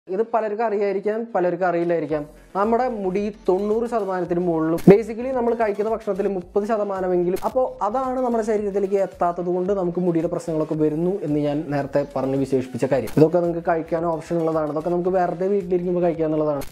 ഇത് പലർക്കും അറിയായിരിക്കാം പലർക്കും അറിയില്ലായിരിക്കാം നമ്മുടെ മുടി തൊണ്ണൂറ് ശതമാനത്തിന് മുകളിലും ബേസിക്കലി നമ്മൾ കഴിക്കുന്ന ഭക്ഷണത്തിൽ മുപ്പത് ശതമാനമെങ്കിലും അപ്പോൾ അതാണ് നമ്മുടെ ശരീരത്തിലേക്ക് എത്താത്തത് കൊണ്ട് നമുക്ക് മുടിയുടെ പ്രശ്നങ്ങളൊക്കെ വരുന്നു എന്ന് ഞാൻ നേരത്തെ പറഞ്ഞ് വിശേഷിപ്പിച്ച കാര്യം ഇതൊക്കെ നിങ്ങൾക്ക് കഴിക്കാൻ ഓപ്ഷൻ ഉള്ളതാണ് ഇതൊക്കെ നമുക്ക് വെറുതെ വീട്ടിലിരിക്കുമ്പോൾ കഴിക്കുക എന്നുള്ളതാണ്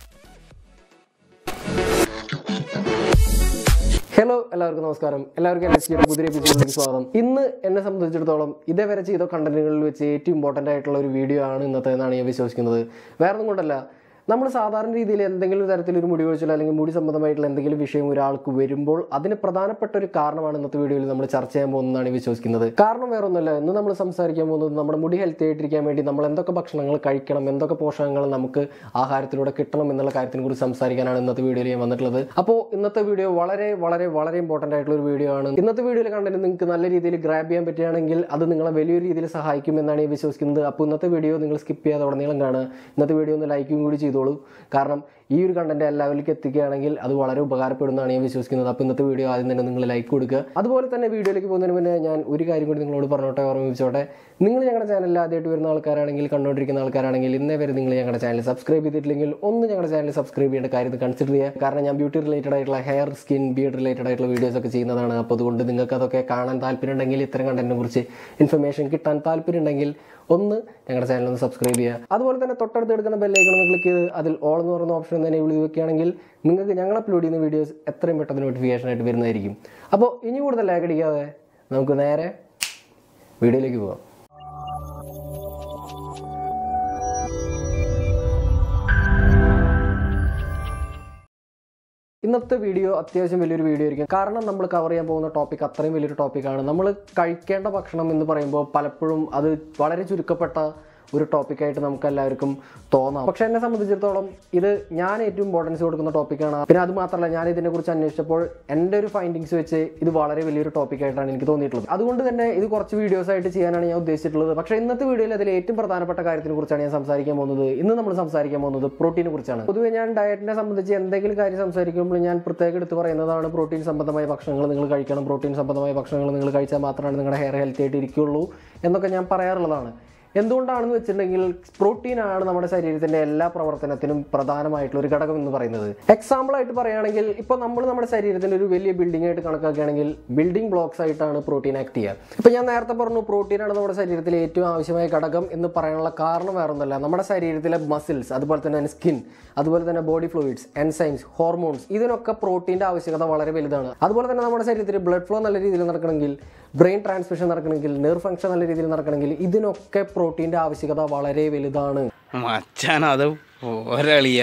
ഹലോ എല്ലാവർക്കും നമസ്കാരം എല്ലാവർക്കും എൻ എസ് ജിയുടെ പുതിയ എപ്പിസോഡിലേക്ക് സ്വാഗതം ഇന്ന് എന്നെ സംബന്ധിച്ചിടത്തോളം ഇതേവരെ ചെയ്ത കണ്ടന്റുകളിൽ വെച്ച് ഏറ്റവും ഇമ്പോർട്ടൻ്റ് ആയിട്ടുള്ള ഒരു വീഡിയോ ആണ് ഇന്നത്തെ എന്നാണ് ഞാൻ വിശ്വസിക്കുന്നത് വേറെ ഒന്നും കൊണ്ടല്ല നമ്മൾ സാധാരണ രീതിയിൽ എന്തെങ്കിലും തരത്തിലൊരു മുടി കൊഴിച്ചിലോ അല്ലെങ്കിൽ മുടി സംബന്ധമായിട്ടുള്ള എന്തെങ്കിലും വിഷയം ഒരാൾക്ക് വരുമ്പോൾ അതിന് പ്രധാനപ്പെട്ട ഒരു കാരണമാണ് ഇന്നത്തെ വീഡിയോയിൽ നമ്മൾ ചർച്ച ചെയ്യാൻ പോകുന്നതാണ് വിശ്വസിക്കുന്നത് കാരണം വേറെ ഒന്നുമല്ല ഇന്ന് നമ്മൾ സംസാരിക്കാൻ പോകുന്നത് നമ്മുടെ മുടി ഹെൽത്തി ആയിട്ടിരിക്കാൻ വേണ്ടി നമ്മൾ എന്തൊക്കെ ഭക്ഷണങ്ങൾ കഴിക്കണം എന്തൊക്കെ പോഷകങ്ങൾ നമുക്ക് ആഹാരത്തിലൂടെ കിട്ടണം എന്നുള്ള കാര്യത്തിനെ കുറിച്ച് സംസാരിക്കാനാണ് ഇന്നത്തെ വീഡിയോയിൽ ഞാൻ വന്നിട്ടുള്ളത് അപ്പോൾ ഇന്നത്തെ വീഡിയോ വളരെ വളരെ വളരെ ഇമ്പോർട്ടൻ്റ് ആയിട്ടുള്ള ഒരു വീഡിയോ ആണ് ഇന്നത്തെ വീഡിയോയിൽ കണ്ടന്റ് നിങ്ങൾക്ക് നല്ല രീതിയിൽ ഗ്രാബ് ചെയ്യാൻ പറ്റുകയാണെങ്കിൽ അത് നിങ്ങളെ വലിയൊരു രീതിയിൽ സഹായിക്കും എന്നാണ് ഞാൻ വിശ്വസിക്കുന്നത് അപ്പോൾ ഇന്നത്തെ വീഡിയോ നിങ്ങൾ സ്കിപ്പ് ചെയ്യാതെ ഉടനീളം കാണുക ഇന്നത്തെ വീഡിയോ ഒന്ന് ലൈക്കും കൂടി ചെയ്തോളൂ കാരണം ഈ ഒരു കണ്ടന്റ് എല്ലാവരിലേക്ക് എത്തിക്കുകയാണെങ്കിൽ അത് വളരെ ഉപകാരപ്പെടുന്നതാണ് ഞാൻ വിശ്വസിക്കുന്നത് അപ്പോൾ ഇന്നത്തെ വീഡിയോ ആദ്യം തന്നെ നിങ്ങൾ ലൈക്ക് കൊടുക്കുക അതുപോലെ തന്നെ വീഡിയോയിലേക്ക് പോകുന്നതിന് മുന്നേ ഞാൻ ഒരു കാര്യം കൂടി നിങ്ങളോട് പറഞ്ഞോട്ടെ ഓർമ്മിപ്പിച്ചോട്ടെ നിങ്ങൾ ഞങ്ങളുടെ ചാനൽ ആദ്യമായിട്ട് വരുന്ന ആൾക്കാരാണെങ്കിൽ കണ്ടുകൊണ്ടിരിക്കുന്ന ആൾക്കാരാണെങ്കിൽ ഇന്നേ വരെ നിങ്ങൾ ഞങ്ങളുടെ ചാനൽ സബ്സ്ക്രൈബ് ചെയ്തിട്ടില്ലെങ്കിൽ ഒന്ന് ഞങ്ങളുടെ ചാനൽ സബ്സ്ക്രൈബ് ചെയ്യേണ്ട കാര്യം കൺസിഡർ ചെയ്യുക കാരണം ഞാൻ ബ്യൂട്ടി റിലേറ്റഡ് ആയിട്ടുള്ള ഹെയർ സ്കിൻ ബിയഡ് റിലേറ്റഡ് ആയിട്ടുള്ള വീഡിയോസ് ഒക്കെ ചെയ്യുന്നതാണ് അപ്പോൾ അതുകൊണ്ട് നിങ്ങൾക്ക് അതൊക്കെ കാണാൻ താല്പര്യം ഉണ്ടെങ്കിൽ ഇത്തരം കണ്ടന്റിനെ കുറിച്ച് ഇൻഫർമേഷൻ കിട്ടാൻ താല്പര്യം ഉണ്ടെങ്കിൽ ഒന്ന് ഞങ്ങളുടെ ചാനൽ ഒന്ന് സബ്സ്ക്രൈബ് ചെയ്യുക അതുപോലെ തന്നെ തൊട്ടടുത്ത് എടുക്കുന്ന ബെല്ലൈക്കൺ ഒന്ന് ക്ലിക്ക് ചെയ്ത് അതിൽ ഓൾ എന്ന് പറയുന്ന ഓപ്ഷൻ തന്നെ വിളി വെക്കുകയാണെങ്കിൽ നിങ്ങൾക്ക് ഞങ്ങൾ അപ്ലോഡ് ചെയ്യുന്ന വീഡിയോസ് എത്രയും പെട്ടെന്ന് നോട്ടിഫിക്കേഷൻ ആയിട്ട് വരുന്നതായിരിക്കും അപ്പോൾ ഇനി കൂടുതൽ ലാഗ് അടിക്കാതെ നമുക്ക് നേരെ വീഡിയോയിലേക്ക് പോകാം ഇന്നത്തെ വീഡിയോ അത്യാവശ്യം വലിയൊരു വീഡിയോ ആയിരിക്കും കാരണം നമ്മൾ കവർ ചെയ്യാൻ പോകുന്ന ടോപ്പിക് അത്രയും വലിയൊരു ടോപ്പിക്കാണ് നമ്മൾ കഴിക്കേണ്ട ഭക്ഷണം എന്ന് പറയുമ്പോൾ പലപ്പോഴും അത് വളരെ ചുരുക്കപ്പെട്ട ഒരു ടോപ്പിക്കായിട്ട് നമുക്ക് എല്ലാവർക്കും തോന്നാം പക്ഷെ എന്നെ സംബന്ധിച്ചിടത്തോളം ഇത് ഞാൻ ഏറ്റവും ഇമ്പോർട്ടൻസ് കൊടുക്കുന്ന ടോപ്പിക്കാണ് പിന്നെ അത് മാത്രമല്ല ഞാൻ ഇതിനെക്കുറിച്ച് അന്വേഷിച്ചപ്പോൾ എൻ്റെ ഒരു ഫൈൻഡിങ്സ് വെച്ച് ഇത് വളരെ വലിയൊരു ടോപ്പിക്കായിട്ടാണ് എനിക്ക് തോന്നിയിട്ടുള്ളത് അതുകൊണ്ട് തന്നെ ഇത് കുറച്ച് വീഡിയോസ് ആയിട്ട് ചെയ്യാനാണ് ഞാൻ ഉദ്ദേശിച്ചിട്ടുള്ളത് പക്ഷേ ഇന്നത്തെ വീഡിയോയിൽ അതിൽ ഏറ്റവും പ്രധാനപ്പെട്ട കാര്യത്തിനെ കുറിച്ചാണ് ഞാൻ സംസാരിക്കാൻ പോകുന്നത് ഇന്ന് നമ്മൾ സംസാരിക്കാൻ പോകുന്നത് പ്രോട്ടീനെ കുറിച്ചാണ് പൊതുവെ ഞാൻ ഡയറ്റിനെ സംബന്ധിച്ച് എന്തെങ്കിലും കാര്യം സംസാരിക്കുമ്പോൾ ഞാൻ പ്രത്യേകം എടുത്ത് പറയുന്നതാണ് പ്രോട്ടീൻ സംബന്ധമായ ഭക്ഷണങ്ങൾ നിങ്ങൾ കഴിക്കണം പ്രോട്ടീൻ സംബന്ധമായ ഭക്ഷണങ്ങൾ നിങ്ങൾ കഴിച്ചാൽ മാത്രമാണ് നിങ്ങളുടെ ഹെയർ ഹെൽത്തി ആയിട്ട് ഇരിക്കുള്ളൂ എന്നൊക്കെ ഞാൻ പറയാറുള്ളതാണ് എന്തുകൊണ്ടാണെന്ന് വെച്ചിട്ടുണ്ടെങ്കിൽ പ്രോട്ടീനാണ് നമ്മുടെ ശരീരത്തിന്റെ എല്ലാ പ്രവർത്തനത്തിനും പ്രധാനമായിട്ടുള്ള ഒരു ഘടകം എന്ന് പറയുന്നത് എക്സാമ്പിൾ ആയിട്ട് പറയുകയാണെങ്കിൽ ഇപ്പോൾ നമ്മൾ നമ്മുടെ ശരീരത്തിന്റെ ഒരു വലിയ ബിൽഡിംഗ് ആയിട്ട് കണക്കാക്കുകയാണെങ്കിൽ ബിൽഡിംഗ് ബ്ലോക്സ് ആയിട്ടാണ് പ്രോട്ടീൻ ആക്ട് ചെയ്യുക ഇപ്പൊ ഞാൻ നേരത്തെ പറഞ്ഞു പ്രോട്ടീനാണ് നമ്മുടെ ശരീരത്തിലെ ഏറ്റവും ആവശ്യമായ ഘടകം എന്ന് പറയാനുള്ള കാരണം വേറൊന്നുമല്ല നമ്മുടെ ശരീരത്തിലെ മസിൽസ് അതുപോലെ തന്നെ സ്കിൻ അതുപോലെ തന്നെ ബോഡി ഫ്ലൂയിഡ്സ് എൻസൈംസ് ഹോർമോൺസ് ഇതിനൊക്കെ പ്രോട്ടീന്റെ ആവശ്യകത വളരെ വലുതാണ് അതുപോലെ തന്നെ നമ്മുടെ ശരീരത്തിൽ ബ്ലഡ് ഫ്ലോ നല്ല രീതിയിൽ നടക്കണമെങ്കിൽ ബ്രെയിൻ ട്രാൻസ്മിഷൻ നടക്കണമെങ്കിൽ നെർവ് ഫംഗ്ഷൻ നല്ല രീതിയിൽ നടക്കണമെങ്കിൽ ഇതിനൊക്കെ പ്രോട്ടീന്റെ ആവശ്യകത വളരെ വലുതാണ് മച്ചാൻ അത് ഒരളിയ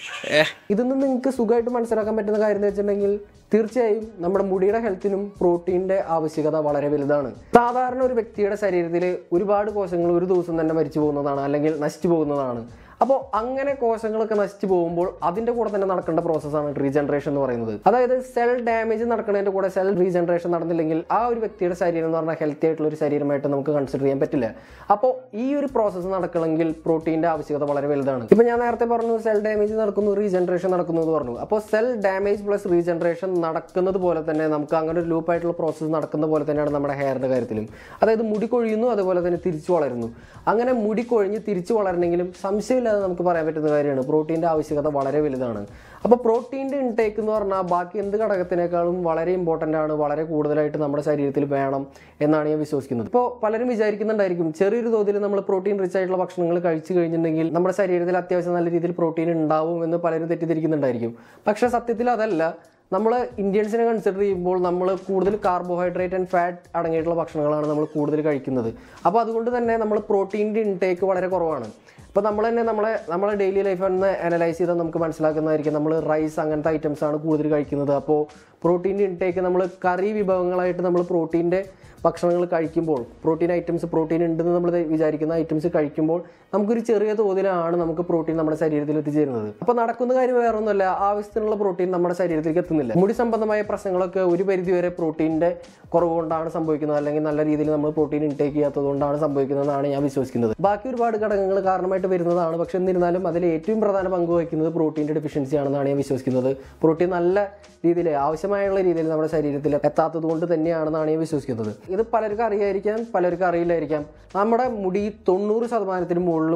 ഏ ഇതൊന്നും നിങ്ങൾക്ക് സുഖമായിട്ട് മനസ്സിലാക്കാൻ പറ്റുന്ന കാര്യം എന്ന് വെച്ചിട്ടുണ്ടെങ്കിൽ തീർച്ചയായും നമ്മുടെ മുടിയുടെ ഹെൽത്തിനും പ്രോട്ടീൻ്റെ ആവശ്യകത വളരെ വലുതാണ് സാധാരണ ഒരു വ്യക്തിയുടെ ശരീരത്തിൽ ഒരുപാട് കോശങ്ങൾ ഒരു ദിവസം തന്നെ മരിച്ചു പോകുന്നതാണ് അല്ലെങ്കിൽ നശിച്ചു പോകുന്നതാണ് അപ്പോൾ അങ്ങനെ കോശങ്ങളൊക്കെ നശിച്ചു പോകുമ്പോൾ അതിൻ്റെ കൂടെ തന്നെ നടക്കേണ്ട പ്രോസസ്സാണ് റീജനറേഷൻ എന്ന് പറയുന്നത് അതായത് സെൽ ഡാമേജ് നടക്കുന്നതിൻ്റെ കൂടെ സെൽ റീജനറേഷൻ നടന്നില്ലെങ്കിൽ ആ ഒരു വ്യക്തിയുടെ ശരീരം എന്ന് പറഞ്ഞാൽ ഹെൽത്തി ആയിട്ടുള്ള ഒരു ശരീരമായിട്ട് നമുക്ക് കൺസിഡർ ചെയ്യാൻ പറ്റില്ല അപ്പോൾ ഈ ഒരു പ്രോസസ്സ് നടക്കണമെങ്കിൽ പ്രോട്ടീൻ്റെ ആവശ്യകത വളരെ വലുതാണ് ഇപ്പം ഞാൻ നേരത്തെ പറഞ്ഞു സെൽ ഡാമേജ് നടക്കുന്നു റീജനറേഷൻ നടക്കുന്നു എന്ന് പറഞ്ഞു അപ്പോൾ സെൽ ഡാമേജ് പ്ലസ് റീജനറേഷൻ നടക്കുന്നത് പോലെ തന്നെ നമുക്ക് അങ്ങനെ ഒരു ലൂപ്പായിട്ടുള്ള പ്രോസസ്സ് നടക്കുന്ന പോലെ തന്നെയാണ് നമ്മുടെ ഹെയറിൻ്റെ കാര്യത്തിലും അതായത് മുടി കൊഴിയുന്നു അതുപോലെ തന്നെ തിരിച്ചു വളരുന്നു അങ്ങനെ മുടി കൊഴിഞ്ഞ് തിരിച്ചു വളരണമെങ്കിലും സംശയമില്ലാതെ നമുക്ക് പറയാൻ പറ്റുന്ന കാര്യമാണ് പ്രോട്ടീൻ്റെ ആവശ്യകത വളരെ വലുതാണ് അപ്പോൾ പ്രോട്ടീൻ്റെ ഇൻടേക്ക് എന്ന് പറഞ്ഞാൽ ബാക്കി എന്ത് ഘടകത്തിനേക്കാളും വളരെ ഇമ്പോർട്ടൻ്റ് ആണ് വളരെ കൂടുതലായിട്ട് നമ്മുടെ ശരീരത്തിൽ വേണം എന്നാണ് ഞാൻ വിശ്വസിക്കുന്നത് ഇപ്പോൾ പലരും വിചാരിക്കുന്നുണ്ടായിരിക്കും ചെറിയൊരു തോതിൽ നമ്മൾ പ്രോട്ടീൻ റിച്ച് ആയിട്ടുള്ള ഭക്ഷണങ്ങൾ കഴിച്ചു കഴിഞ്ഞിട്ടുണ്ടെങ്കിൽ നമ്മുടെ ശരീരത്തിൽ അത്യാവശ്യം നല്ല രീതിയിൽ പ്രോട്ടീൻ ഉണ്ടാവും എന്ന് പലരും തെറ്റിദ്ധരിക്കുന്നുണ്ടായിരിക്കും പക്ഷേ സത്യത്തിൽ അതല്ല നമ്മൾ ഇന്ത്യൻസിനെ കൺസിഡർ ചെയ്യുമ്പോൾ നമ്മൾ കൂടുതൽ കാർബോഹൈഡ്രേറ്റ് ആൻഡ് ഫാറ്റ് അടങ്ങിയിട്ടുള്ള ഭക്ഷണങ്ങളാണ് നമ്മൾ കൂടുതൽ കഴിക്കുന്നത് അപ്പോൾ അതുകൊണ്ട് തന്നെ നമ്മൾ പ്രോട്ടീൻ്റെ ഇൻടേക്ക് വളരെ കുറവാണ് ഇപ്പോൾ നമ്മൾ തന്നെ നമ്മളെ നമ്മളെ ഡെയിലി ലൈഫ് ഒന്ന് അനലൈസ് ചെയ്താൽ നമുക്ക് മനസ്സിലാക്കുന്നതായിരിക്കും നമ്മൾ റൈസ് അങ്ങനത്തെ ഐറ്റംസ് ആണ് കൂടുതൽ കഴിക്കുന്നത് അപ്പോൾ പ്രോട്ടീൻ്റെ ഇൻടേക്ക് നമ്മൾ കറി വിഭവങ്ങളായിട്ട് നമ്മൾ പ്രോട്ടീൻ്റെ ഭക്ഷണങ്ങൾ കഴിക്കുമ്പോൾ പ്രോട്ടീൻ ഐറ്റംസ് പ്രോട്ടീൻ ഉണ്ടെന്ന് നമ്മൾ വിചാരിക്കുന്ന ഐറ്റംസ് കഴിക്കുമ്പോൾ നമുക്കൊരു ചെറിയ തോതിലാണ് നമുക്ക് പ്രോട്ടീൻ നമ്മുടെ ശരീരത്തിൽ എത്തിച്ചേരുന്നത് അപ്പോൾ നടക്കുന്ന കാര്യം വേറെ ഒന്നുമല്ല ആവശ്യത്തിനുള്ള പ്രോട്ടീൻ നമ്മുടെ ശരീരത്തിലേക്ക് എത്തുന്നില്ല മുടി സംബന്ധമായ പ്രശ്നങ്ങളൊക്കെ ഒരു പരിധി വരെ പ്രോട്ടീൻ്റെ കുറവ് കൊണ്ടാണ് സംഭവിക്കുന്നത് അല്ലെങ്കിൽ നല്ല രീതിയിൽ നമ്മൾ പ്രോട്ടീൻ ഇൻടേക്ക് ചെയ്യാത്തത് കൊണ്ടാണ് സംഭവിക്കുന്നതെന്നാണ് ഞാൻ വിശ്വസിക്കുന്നത് ബാക്കി ഒരുപാട് ഘടകങ്ങൾ കാരണമായിട്ട് വരുന്നതാണ് പക്ഷെ എന്നിരുന്നാലും അതിൽ ഏറ്റവും പ്രധാന പങ്ക് വഹിക്കുന്നത് പ്രോട്ടീൻ്റെ ഡെഫിഷ്യൻസി ആണെന്നാണ് ഞാൻ വിശ്വസിക്കുന്നത് പ്രോട്ടീൻ നല്ല രീതിയിൽ ആവശ്യമായുള്ള രീതിയിൽ നമ്മുടെ ശരീരത്തിൽ എത്താത്തത് കൊണ്ട് തന്നെയാണെന്നാണ് ഞാൻ വിശ്വസിക്കുന്നത് ഇത് പലർക്കും അറിയായിരിക്കാം പലർക്കും അറിയില്ലായിരിക്കാം നമ്മുടെ മുടി തൊണ്ണൂറ് ശതമാനത്തിന് മുകളിലും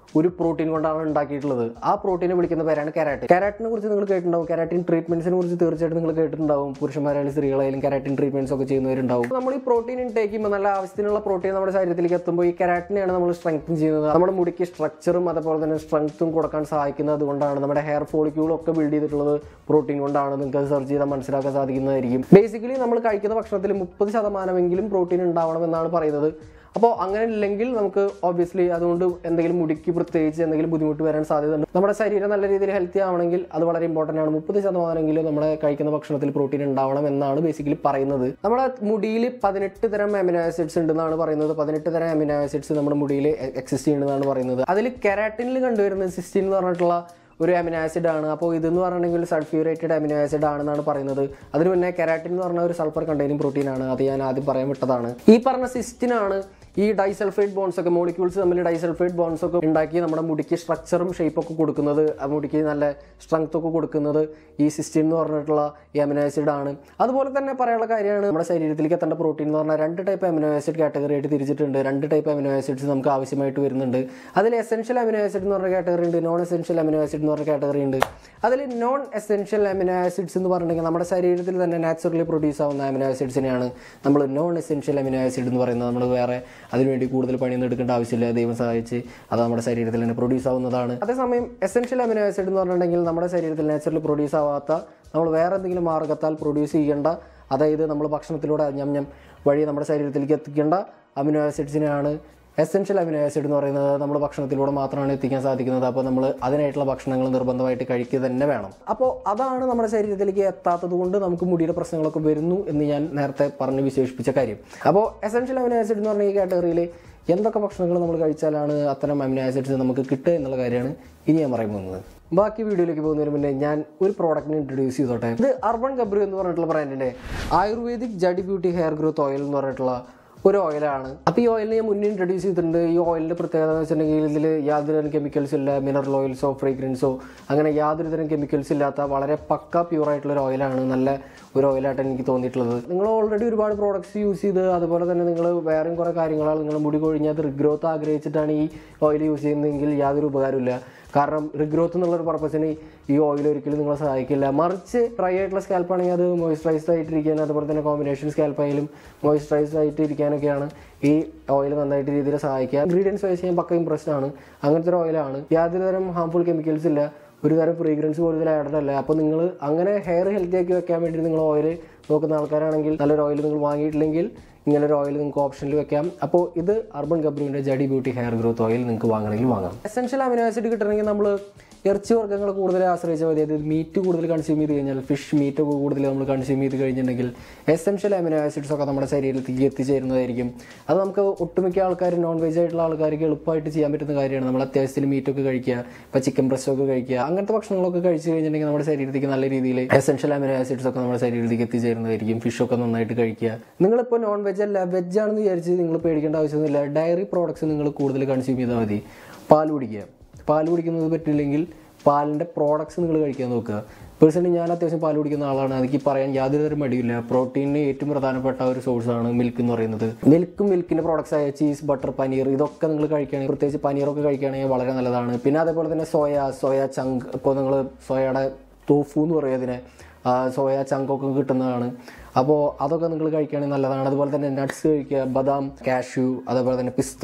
ഒരു പ്രോട്ടീൻ കൊണ്ടാണ് ഉണ്ടാക്കിയിട്ടുള്ളത് ആ പ്രോട്ടീനെ വിളിക്കുന്ന പേരാണ് കരാറ്റിൻ കരാറ്റിനെ കുറിച്ച് നിങ്ങൾ കേട്ടിട്ടുണ്ടാവും കരാറ്റിൻ ട്രീറ്റ്മെന്റ്സിനെ കുറിച്ച് തീർച്ചയായിട്ടും നിങ്ങൾ കേട്ടിട്ടുണ്ടാവും പുരുഷന്മാരായാലും സ്ത്രീകളായാലും കരാറ്റിൻ ട്രീറ്റ്മെന്റ്സ് ഒക്കെ ചെയ്യുന്നവരുണ്ടാവും നമ്മൾ ഈ പ്രോട്ടീൻ ഇൻടേക്ക് ചെയ്യുമ്പോൾ നല്ല ആവശ്യത്തിനുള്ള പ്രോട്ടീൻ നമ്മുടെ ശരീരത്തിലേക്ക് എത്തുമ്പോൾ ഈ കരാറ്റിനെയാണ് നമ്മൾ സ്ട്രെങ്തൻ ചെയ്യുന്നത് നമ്മുടെ മുടിക്ക് സ്ട്രക്ചറും അതുപോലെ തന്നെ സ്ട്രെങ്ത്തും കൊടുക്കാൻ സഹായിക്കുന്നത് അതുകൊണ്ടാണ് നമ്മുടെ ഹെയർ ഫോളിക്യൂളും ഒക്കെ ബിൽഡ് ചെയ്തിട്ടുള്ളത് പ്രോട്ടീൻ കൊണ്ടാണ് നിങ്ങൾക്ക് അത് സെർച്ച് ചെയ്താൽ മനസ്സിലാക്കാൻ സാധിക്കുന്നതായിരിക്കും ബേസിക്കലി നമ്മൾ കഴിക്കുന്ന ഭക്ഷണത്തിൽ മുപ്പത് ശതമാനമെങ്കിലും പ്രോട്ടീൻ ഉണ്ടാവണം എന്നാണ് പറയുന്നത് അപ്പോൾ അങ്ങനെ ഇല്ലെങ്കിൽ നമുക്ക് ഓബ്വിയസ്ലി അതുകൊണ്ട് എന്തെങ്കിലും മുടിക്ക് പ്രത്യേകിച്ച് എന്തെങ്കിലും ബുദ്ധിമുട്ട് വരാൻ സാധ്യതയുണ്ട് നമ്മുടെ ശരീരം നല്ല രീതിയിൽ ഹെൽത്തി ആവണമെങ്കിൽ അത് വളരെ ഇമ്പോർട്ടൻ്റ് ആണ് മുപ്പത് ശതമാനമെങ്കിലും നമ്മുടെ കഴിക്കുന്ന ഭക്ഷണത്തിൽ പ്രോട്ടീൻ ഉണ്ടാവണം എന്നാണ് ബേസിക്കലി പറയുന്നത് നമ്മുടെ മുടിയിൽ പതിനെട്ട് തരം അമിനോ ആസിഡ്സ് ഉണ്ടെന്നാണ് പറയുന്നത് പതിനെട്ട് തരം അമിനോ ആസിഡ്സ് നമ്മുടെ മുടിയിൽ എക്സിസ്റ്റ് ചെയ്യുന്നതാണ് പറയുന്നത് അതിൽ കെരാറ്റിനിൽ കണ്ടുവരുന്നത് സിസ്റ്റിൻ എന്ന് പറഞ്ഞിട്ടുള്ള ഒരു അമിനോ ആസിഡ് ആണ് അപ്പോൾ ഇതെന്ന് പറഞ്ഞിട്ടുണ്ടെങ്കിൽ സൾഫ്യൂറേറ്റഡ് അമിനോ ആസിഡ് ആണെന്നാണ് പറയുന്നത് അതിന് മുന്നേ കെരാറ്റിൻ എന്ന് പറഞ്ഞ ഒരു സൾഫർ കണ്ടെയ്നിങ് പ്രോട്ടീൻ ആണ് അത് ഞാൻ ആദ്യം പറയാൻ വിട്ടതാണ് ഈ പറഞ്ഞ സിസ്റ്റിനാണ് ഈ ഡൈസൾഫൈഡ് ബോൺസ് ഒക്കെ മോളിക്യൂൾസ് തമ്മിൽ ഡൈസൾഫൈഡ് ബോൺസ് ഒക്കെ ഉണ്ടാക്കി നമ്മുടെ മുടിക്ക് സ്ട്രക്ചറും ഷേപ്പ് ഒക്കെ കൊടുക്കുന്നത് ആ മുടിക്ക് നല്ല സ്ട്രെങ്ത് ഒക്കെ കൊടുക്കുന്നത് ഈ സിസ്റ്റിൻ എന്ന് പറഞ്ഞിട്ടുള്ള ഈ അമിനോ ആസിഡ് ആണ് അതുപോലെ തന്നെ പറയാനുള്ള കാര്യമാണ് നമ്മുടെ ശരീരത്തിലേക്ക് എത്തേണ്ട പ്രോട്ടീൻ എന്ന് പറഞ്ഞാൽ രണ്ട് ടൈപ്പ് അമിനോ ആസിഡ് കാറ്റഗറി ആയിട്ട് തിരിച്ചിട്ടുണ്ട് രണ്ട് ടൈപ്പ് അമിനോ ആസിഡ്സ് നമുക്ക് ആവശ്യമായിട്ട് വരുന്നുണ്ട് അതിൽ എസെൻഷ്യൽ അമിനോ ആസിഡ് എന്ന് പറഞ്ഞ കാറ്റഗറി ഉണ്ട് നോൺ എസെൻഷ്യൽ അമിനോ ആസിഡ് എന്ന് പറഞ്ഞ കാറ്റഗറി ഉണ്ട് അതിൽ നോൺ എസെൻഷ്യൽ അമിനോ ആസിഡ്സ് എന്ന് പറഞ്ഞിട്ടുണ്ടെങ്കിൽ നമ്മുടെ ശരീരത്തിൽ തന്നെ നാച്ചുറലി പ്രൊഡ്യൂസ് ആവുന്ന അമിനോ ആസിഡ്സിനെയാണ് നമ്മൾ നോൺ എസെൻഷ്യൽ അമിനോ ആസിഡ് എന്ന് പറയുന്നത് നമ്മൾ വേറെ അതിനുവേണ്ടി കൂടുതൽ പണിയൊന്നും എടുക്കേണ്ട ആവശ്യമില്ല ദൈവം സഹായിച്ച് അത് നമ്മുടെ ശരീരത്തിൽ തന്നെ പ്രൊഡ്യൂസ് ആവുന്നതാണ് അതേസമയം എസെൻഷ്യൽ അമിനോ ആസിഡ് എന്ന് പറഞ്ഞിട്ടുണ്ടെങ്കിൽ നമ്മുടെ ശരീരത്തിൽ നാച്ചുറലി പ്രൊഡ്യൂസ് ആവാത്ത നമ്മൾ വേറെ എന്തെങ്കിലും മാർഗത്താൽ പ്രൊഡ്യൂസ് ചെയ്യേണ്ട അതായത് നമ്മൾ ഭക്ഷണത്തിലൂടെ ഞം ഞം വഴി നമ്മുടെ ശരീരത്തിലേക്ക് എത്തിക്കേണ്ട അമിനോ ആസിഡ്സിനെയാണ് എസെൻഷ്യൽ അമിനോ ആസിഡ് എന്ന് പറയുന്നത് നമ്മൾ ഭക്ഷണത്തിലൂടെ മാത്രമാണ് എത്തിക്കാൻ സാധിക്കുന്നത് അപ്പോൾ നമ്മൾ അതിനായിട്ടുള്ള ഭക്ഷണങ്ങൾ നിർബന്ധമായിട്ട് കഴിക്കുക തന്നെ വേണം അപ്പോൾ അതാണ് നമ്മുടെ ശരീരത്തിലേക്ക് എത്താത്തത് കൊണ്ട് നമുക്ക് മുടിയുടെ പ്രശ്നങ്ങളൊക്കെ വരുന്നു എന്ന് ഞാൻ നേരത്തെ പറഞ്ഞ് വിശേഷിപ്പിച്ച കാര്യം അപ്പോൾ എസെൻഷ്യൽ അമിനോ ആസിഡ് എന്ന് പറഞ്ഞ ഈ കാറ്റഗറിയിൽ എന്തൊക്കെ ഭക്ഷണങ്ങൾ നമ്മൾ കഴിച്ചാലാണ് അത്തരം അമിനോ ആസിഡ്സ് നമുക്ക് കിട്ടുക എന്നുള്ള കാര്യമാണ് ഇനി ഞാൻ പറയാൻ പോകുന്നത് ബാക്കി വീഡിയോയിലേക്ക് പോകുന്നതിന് മുന്നേ ഞാൻ ഒരു പ്രോഡക്റ്റിനെ ഇൻട്രൊഡ്യൂസ് ചെയ്തോട്ടെ ഇത് അർബൻ ഗബ്രു എന്ന് പറഞ്ഞിട്ടുള്ള ബ്രാൻഡിന്റെ Ayurvedic Jadi Buti hair growth oil എന്ന് പറഞ്ഞിട്ടുള്ള ഒരു ഓയിലാണ് അപ്പോൾ ഈ ഓയിലിനെ ഞാൻ മുന്നേ ഇൻട്രൊഡ്യൂസ് ചെയ്തിട്ടുണ്ട് ഈ ഓയിലിൻ്റെ പ്രത്യേകത എന്ന് വെച്ചിട്ടുണ്ടെങ്കിൽ ഇതിൽ യാതൊരു തരം കെമിക്കൽസ് ഇല്ല മിനറൽ ഓയിൽസോ ഫ്രേഗ്രൻസോ അങ്ങനെ യാതൊരു തരം കെമിക്കൽസ് ഇല്ലാത്ത വളരെ പക്ക പ്യൂർ ആയിട്ടുള്ള ഒരു ഓയിലാണ് നല്ല ഒരു ഓയിലായിട്ടാണ് എനിക്ക് തോന്നിയിട്ടുള്ളത് നിങ്ങൾ ഓൾറെഡി ഒരുപാട് പ്രോഡക്ട്സ് യൂസ് ചെയ്ത് അതുപോലെ തന്നെ നിങ്ങൾ വേറെയും കുറേ കാര്യങ്ങളാണ് നിങ്ങൾ മുടി കൊഴിഞ്ഞാൽ റിഗ്രോത്ത് ആഗ്രഹിച്ചിട്ടാണ് ഈ ഓയിൽ യൂസ് ചെയ്യുന്നതെങ്കിൽ യാതൊരു ഉപകാരമില്ല കാരണം റിഗ്രോത്ത് എന്നുള്ളൊരു പർപ്പസിന് ഈ ഓയിൽ ഒരിക്കലും നിങ്ങളെ സഹായിക്കില്ല മറിച്ച് ഡ്രൈ ആയിട്ടുള്ള സ്കാൽപ്പ് ആണെങ്കിൽ അത് മോയ്സ്ചറൈസ്ഡ് ആയിട്ട് ഇരിക്കാൻ അതുപോലെ തന്നെ കോമ്പിനേഷൻ സ്കാൽപ്പ് ആയാലും മോയ്സ്ചറൈസ്ഡ് ആയിട്ട് ഇരിക്കാനൊക്കെയാണ് ഈ ഓയിൽ നന്നായിട്ട് രീതിയിൽ സഹായിക്കുക ഇൻഗ്രീഡിയൻസ് വൈസ് ഞാൻ പക്ക ഇമ്പ്രസ്ഡ് ആണ് അങ്ങനത്തെ ഒരു ഓയിലാണ് യാതൊരു തരം ഹാംഫുൾ കെമിക്കൽസ് ഇല്ല ഒരു തരം ഫ്രീഗ്രൻസ് പോലും ഇതിൽ ആഡഡ് അല്ല അപ്പോൾ നിങ്ങൾ അങ്ങനെ ഹെയർ ഹെൽത്തി ആക്കി വെക്കാൻ വേണ്ടി നിങ്ങൾ ഓയിൽ നോക്കുന്ന ആൾക്കാരാണെങ്കിൽ നല്ലൊരു ഓയിൽ നിങ്ങൾ വാങ്ങിയിട്ടില്ലെങ്കിൽ ഇങ്ങനെ ഒരു ഓയിൽ നിങ്ങൾക്ക് ഓപ്ഷനിൽ വെക്കാം അപ്പോൾ ഇത് അർബൻ ഗബ്രുവിൻ്റെ Jadi Buti hair growth oil നിങ്ങൾക്ക് വാങ്ങണമെങ്കിൽ വാങ്ങാം എസെൻഷ്യൽ അമിനോ ആസിഡ് കിട്ടണമെങ്കിൽ നമ്മൾ ഇറച്ചി വർഗ്ഗങ്ങൾ കൂടുതൽ ആശ്രയിച്ചാൽ മതി അതായത് മീറ്റ് കൂടുതൽ കൺസ്യൂം ചെയ്ത് കഴിഞ്ഞാൽ ഫിഷ് മീറ്റ് ഒക്കെ കൂടുതൽ നമ്മൾ കൺസ്യൂം ചെയ്ത് കഴിഞ്ഞിട്ടുണ്ടെങ്കിൽ എസെൻഷ്യൽ അമിനോ ആസിഡ്സ് ഒക്കെ നമ്മുടെ ശരീരത്തിലേക്ക് എത്തിച്ചേരുന്നതായിരിക്കും അത് നമുക്ക് ഒട്ടുമിക്ക ആൾക്കാർ നോൺ വെജ് ആയിട്ടുള്ള ആൾക്കാർക്ക് എളുപ്പമായിട്ട് ചെയ്യാൻ പറ്റുന്ന കാര്യമാണ് നമ്മൾ അത്യാവശ്യത്തിന് മീറ്റൊക്കെ കഴിക്കുക ഇപ്പോൾ ചിക്കൻ ബ്രസ്റ്റ് ഒക്കെ കഴിക്കുക അങ്ങനത്തെ ഭക്ഷണങ്ങളൊക്കെ കഴിച്ച് കഴിഞ്ഞിട്ടുണ്ടെങ്കിൽ നമ്മുടെ ശരീരത്തിലേക്ക് നല്ല രീതിയിൽ എസെൻഷ്യൽ അമിനോ ആസിഡ്സ് ഒക്കെ നമ്മുടെ ശരീരത്തിലേക്ക് എത്തിച്ചേരുന്നതായിരിക്കും ഫിഷൊക്കെ നന്നായിട്ട് കഴിക്കുക നിങ്ങളിപ്പോൾ നോൺ വെജ് അല്ല വെജ് ആണെന്ന് വിചാരിച്ച് നിങ്ങൾ പേടിക്കേണ്ട ആവശ്യമൊന്നുമില്ല ഡയറി പ്രോഡക്ട്സ് നിങ്ങൾ കൂടുതൽ കൺസ്യൂം ചെയ്താൽ മതി പാൽ കുടിക്കുക പാൽ കുടിക്കുന്നത് പറ്റില്ലെങ്കിൽ പാലിൻ്റെ പ്രോഡക്ട്സ് നിങ്ങൾ കഴിക്കാൻ നോക്കുക പേഴ്സണലി ഞാൻ അത്യാവശ്യം പാൽ കുടിക്കുന്ന ആളാണ് എനിക്ക് പറയാൻ യാതൊരു തരം മടിയില്ല പ്രോട്ടീനിന് ഏറ്റവും പ്രധാനപ്പെട്ട ഒരു സോഴ്സാണ് മിൽക്ക് എന്ന് പറയുന്നത് മിൽക്കും മിൽക്കിൻ്റെ പ്രോഡക്ട്സ് ആയ ചീസ് ബട്ടർ പനീർ ഇതൊക്കെ നിങ്ങൾ കഴിക്കുകയാണെങ്കിൽ പ്രത്യേകിച്ച് പനീറൊക്കെ കഴിക്കുകയാണെങ്കിൽ വളരെ നല്ലതാണ് പിന്നെ അതേപോലെ തന്നെ സോയ സോയ ചങ്ക് ഇപ്പോൾ നിങ്ങൾ സോയയുടെ തോഫു എന്ന് പറയും അതിനെ ആ, സോയ ചങ്കൊക്കെ കിട്ടുന്നതാണ് അപ്പോൾ അതൊക്കെ നിങ്ങൾ കഴിക്കുകയാണെങ്കിൽ നല്ലതാണ് അതുപോലെ തന്നെ നട്ട്സ് കഴിക്കുക ബദാം കാഷ്യൂ അതേപോലെ തന്നെ പിസ്ത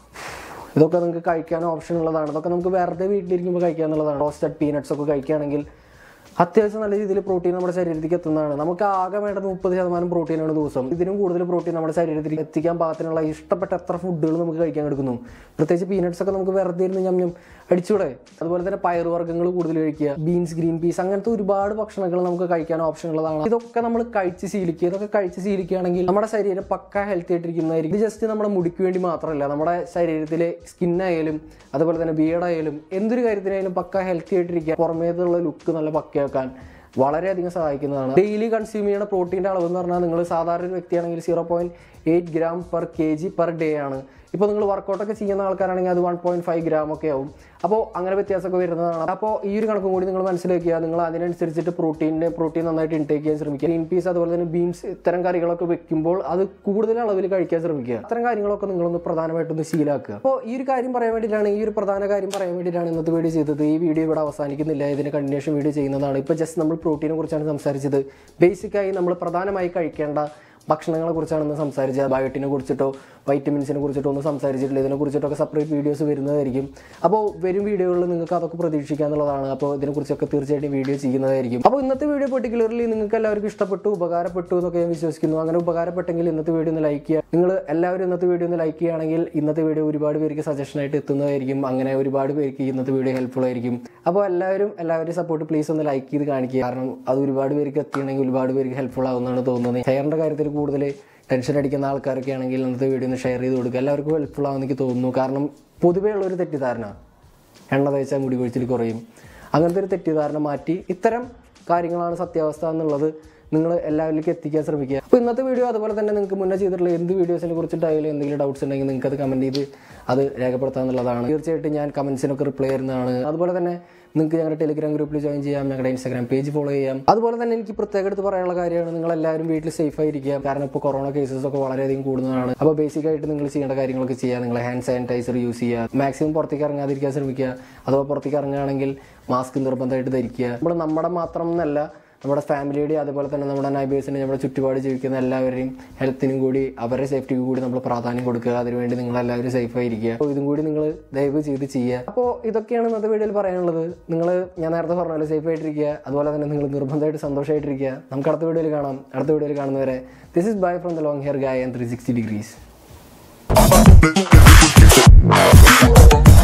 ഇതൊക്കെ നിങ്ങൾക്ക് കഴിക്കാൻ ഓപ്ഷൻ ഉള്ളതാണ് ഇതൊക്കെ നമുക്ക് വെറുതെ വീട്ടിലിരിക്കുമ്പോൾ കഴിക്കുക എന്നുള്ളതാണ് റോസ്റ്റഡ് പീനട്സ് ഒക്കെ കഴിക്കുകയാണെങ്കിൽ അത്യാവശ്യം നല്ല രീതിയിൽ പ്രോട്ടീൻ നമ്മുടെ ശരീരത്തിലേക്ക് എത്തുന്നതാണ് നമുക്ക് ആകെ വേണ്ടത് മുപ്പത് ശതമാനം പ്രോട്ടീനാണ് ദിവസം ഇതിനും കൂടുതൽ പ്രോട്ടീൻ നമ്മുടെ ശരീരത്തിലേക്ക് എത്തിക്കാൻ പാകത്തിനുള്ള ഇഷ്ടപ്പെട്ട എത്ര ഫുഡുകൾ നമുക്ക് കഴിക്കാൻ എടുക്കുന്നു പ്രത്യേകിച്ച് പീനട്സ് ഒക്കെ നമുക്ക് വെറുതെ ഇരുന്ന് ഞം ഞം അടിച്ചൂടെ അതുപോലെ തന്നെ പയറുവർഗ്ഗങ്ങൾ കൂടുതൽ കഴിക്കുക ബീൻസ് ഗ്രീൻ പീസ് അങ്ങനത്തെ ഒരുപാട് ഭക്ഷണങ്ങൾ നമുക്ക് കഴിക്കാൻ ഓപ്ഷൻ ഉള്ളതാണ് ഇതൊക്കെ നമ്മൾ കഴിച്ച് ശീലിക്കുക ഇതൊക്കെ കഴിച്ച് ശീലിക്കുകയാണെങ്കിൽ നമ്മുടെ ശരീരം പക്ക ഹെൽത്തി ആയിട്ടിരിക്കുന്നതായിരിക്കും ഇത് ജസ്റ്റ് നമ്മുടെ മുടിക്ക് വേണ്ടി മാത്രമല്ല നമ്മുടെ ശരീരത്തിലെ സ്കിന്നായാലും അതുപോലെ തന്നെ ബിയർഡായാലും എന്തൊരു കാര്യത്തിനായാലും പക്ക ഹെൽത്തി ആയിട്ടിരിക്കുക പുറമേതുള്ള ലുക്ക് നല്ല പക്കയാക്കാൻ വളരെയധികം സഹായിക്കുന്നതാണ് ഡെയിലി കൺസ്യൂം ചെയ്യുന്ന പ്രോട്ടീൻ്റെ അളവ് എന്ന് പറഞ്ഞാൽ നിങ്ങൾ സാധാരണ ഒരു വ്യക്തിയാണെങ്കിൽ zero point eight gram per K G per day ആണ് ഇപ്പോൾ നിങ്ങൾ വർക്കൗട്ടൊക്കെ ചെയ്യുന്ന ആൾക്കാരാണെങ്കിൽ അത് വൺ പോയിന്റ് ഫൈവ് ഗ്രാം ഒക്കെ ആവും അപ്പോൾ അങ്ങനെ വ്യത്യാസമൊക്കെ വരുന്നതാണ് അപ്പോൾ ഈ ഒരു കണക്കും കൂടി നിങ്ങൾ മനസ്സിലാക്കുക നിങ്ങൾ അതിനനുസരിച്ചിട്ട് പ്രോട്ടീനിന് പ്രോട്ടീൻ നന്നായിട്ട് ഇൻടേക്ക് ചെയ്യാൻ ശ്രമിക്കുക ഗ്രീൻ പീസ് അതുപോലെ തന്നെ ബീൻസ് ഇത്തരം കറികളൊക്കെ വെക്കുമ്പോൾ അത് കൂടുതൽ അളവിൽ കഴിക്കാൻ ശ്രമിക്കുക അത്തരം കാര്യങ്ങളൊക്കെ നിങ്ങളൊന്ന് പ്രധാനമായിട്ടൊന്ന് ശീലാക്കുക അപ്പോൾ ഈ ഒരു കാര്യം പറയാൻ വേണ്ടിയിട്ടാണ് ഈ ഒരു പ്രധാന കാര്യം പറയാൻ വേണ്ടിയിട്ടാണ് ഇന്നത്തെ വീഡിയോ ചെയ്തത് ഈ വീഡിയോ ഇവിടെ അവസാനിക്കുന്നില്ല ഇതിന് കണ്ടിന്യൂഷൻ വീഡിയോ ചെയ്യുന്നതാണ് ഇപ്പോൾ ജസ്റ്റ് നമ്മൾ പ്രോട്ടീനെ കുറിച്ചാണ് സംസാരിച്ചത് ബേസിക്കായി നമ്മൾ പ്രധാനമായി കഴിക്കേണ്ട ഭക്ഷണങ്ങളെ കുറിച്ചാണ് ഇന്ന് സംസാരിച്ചത് ബയോട്ടിനെ കുറിച്ചിട്ടോ വൈറ്റമിൻസിനെ കുറിച്ചിട്ടോ ഒന്നും സംസാരിച്ചിട്ടില്ല ഇതിനെ കുറിച്ചിട്ടൊക്കെ സെപ്പറേറ്റ് വീഡിയോസ് വരുന്നതായിരിക്കും അപ്പോൾ വരും വീഡിയോകളിൽ നിങ്ങൾക്ക് അതൊക്കെ പ്രതീക്ഷിക്കാന്നുള്ളതാണ് അപ്പോൾ ഇതിനെക്കുറിച്ചൊക്കെ തീർച്ചയായിട്ടും വീഡിയോ ചെയ്യുന്നതായിരിക്കും അപ്പോൾ ഇന്നത്തെ വീഡിയോ പെർട്ടിക്കുലർലി നിങ്ങൾക്ക് എല്ലാവർക്കും ഇഷ്ടപ്പെട്ടു ഉപകാരപ്പെട്ടു എന്നൊക്കെ ഞാൻ വിശ്വസിക്കുന്നു അങ്ങനെ ഉപകാരപ്പെട്ടെങ്കിൽ ഇന്നത്തെ വീഡിയോ ഒന്ന് ലൈക്ക് ചെയ്യുക നിങ്ങൾ എല്ലാവരും ഇന്നത്തെ വീഡിയോ ഒന്ന് ലൈക്ക് ചെയ്യുകയാണെങ്കിൽ ഇന്നത്തെ വീഡിയോ ഒരുപാട് പേർക്ക് സജഷൻ ആയിട്ട് എത്തുന്നതായിരിക്കും അങ്ങനെ ഒരുപാട് പേർക്ക് ഇന്നത്തെ വീഡിയോ ഹെൽപ്ഫുൾ ആയിരിക്കും അപ്പോൾ എല്ലാവരും എല്ലാവരും സപ്പോർട്ട് പ്ലീസ് ഒന്ന് ലൈക്ക് ചെയ്ത് കാണിക്കുക കാരണം അത് ഒരുപാട് പേർക്ക് എത്തിയണമെങ്കിൽ ഒരുപാട് പേർക്ക് ഹെൽപ്ഫുൾ ആവുന്നതാണ് തോന്നുന്നത് ഷെയറിൻ്റെ കാര്യത്തിൽ കൂടുതൽ ടെൻഷൻ അടിക്കുന്ന ആൾക്കാരൊക്കെ ആണെങ്കിൽ ഇന്നത്തെ വീഡിയോ ഒന്ന് ഷെയർ ചെയ്ത് കൊടുക്കുക എല്ലാവർക്കും ഹെൽപ്ഫുൾ ആവുമെന്ന് എനിക്ക് തോന്നുന്നു കാരണം പൊതുവേ ഉള്ളൊരു തെറ്റിദ്ധാരണ എണ്ണ തേച്ചാൽ മുടി കൊഴിച്ചിൽ കുറയും അങ്ങനത്തെ ഒരു തെറ്റിദ്ധാരണ മാറ്റി ഇത്തരം കാര്യങ്ങളാണ് സത്യാവസ്ഥ എന്നുള്ളത് നിങ്ങൾ എല്ലാവരിലേക്കും എത്തിക്കാൻ ശ്രമിക്കുക അപ്പോൾ ഇന്നത്തെ വീഡിയോ അതുപോലെ തന്നെ നിങ്ങൾക്ക് മുന്നേ ചെയ്തിട്ടുള്ള എന്ത് വീഡിയോസിനെ കുറിച്ചിട്ടായാലും എന്തെങ്കിലും ഡൗട്ട്സ് ഉണ്ടെങ്കിൽ നിങ്ങൾക്ക് അത് കമൻറ്റ് ചെയ്ത് അത് രേഖപ്പെടുത്താമെന്നുള്ളതാണ് തീർച്ചയായിട്ടും ഞാൻ കമൻസിനൊക്കെ റിപ്ലൈ ചെയ്യുന്നതാണ് അതുപോലെ തന്നെ നിങ്ങൾക്ക് ഞങ്ങളുടെ ടെലിഗ്രാം ഗ്രൂപ്പിൽ ജോയിൻ ചെയ്യാം ഞങ്ങളുടെ ഇൻസ്റ്റാഗ്രാം പേജ് ഫോളോ ചെയ്യാം അതുപോലെ തന്നെ എനിക്ക് പ്രത്യേകം എടുത്ത് പറയാനുള്ള കാര്യമാണ് നിങ്ങൾ എല്ലാവരും വീട്ടിൽ സേഫ് ആയിരിക്കുക കാരണം ഇപ്പോൾ കൊറോണ കേസസ് ഒക്കെ വളരെയധികം കൂടുന്നതാണ് അപ്പോൾ ബേസിക് ആയിട്ട് നിങ്ങൾ ചെയ്യേണ്ട കാര്യങ്ങളൊക്കെ ചെയ്യുക നിങ്ങൾ ഹാൻഡ് സാനിറ്റൈസർ യൂസ് ചെയ്യുക മാക്സിമം പുറത്തേക്ക് ഇറങ്ങാതിരിക്കാൻ ശ്രമിക്കുക അഥവാ പുറത്തേക്ക് ഇറങ്ങുകയാണെങ്കിൽ മാസ്ക് നിർബന്ധമായിട്ട് ധരിക്കുക നമ്മൾ നമ്മുടെ മാത്രം എന്നല്ല നമ്മുടെ ഫാമിലിയുടെ അതുപോലെ തന്നെ നമ്മുടെ നൈബേഴ്സിനെ നമ്മുടെ ചുറ്റുപാട് ജീവിക്കുന്ന എല്ലാവരെയും ഹെൽത്തിനും കൂടി അവരുടെ സേഫ്റ്റിക്കും കൂടി നമ്മൾ പ്രാധാന്യം കൊടുക്കുക അതിനുവേണ്ടി നിങ്ങൾ എല്ലാവരും സേഫ് ആയിരിക്കുക അപ്പോൾ ഇതും കൂടി നിങ്ങൾ ദയവ് ചെയ്ത് ചെയ്യുക അപ്പോൾ ഇതൊക്കെയാണ് ഇന്നത്തെ വീഡിയോയിൽ പറയാനുള്ളത് നിങ്ങൾ ഞാൻ നേരത്തെ പറഞ്ഞ പോലെ സേഫ് ആയിട്ടിരിക്കുക അതുപോലെ തന്നെ നിങ്ങൾ നിർബന്ധമായിട്ട് സന്തോഷമായിട്ടിരിക്കുക നമുക്ക് അടുത്ത വീഡിയോയിൽ കാണാം അടുത്ത വീഡിയോയിൽ കാണുന്നവരെ this is bye from the long hair guy and three sixty degrees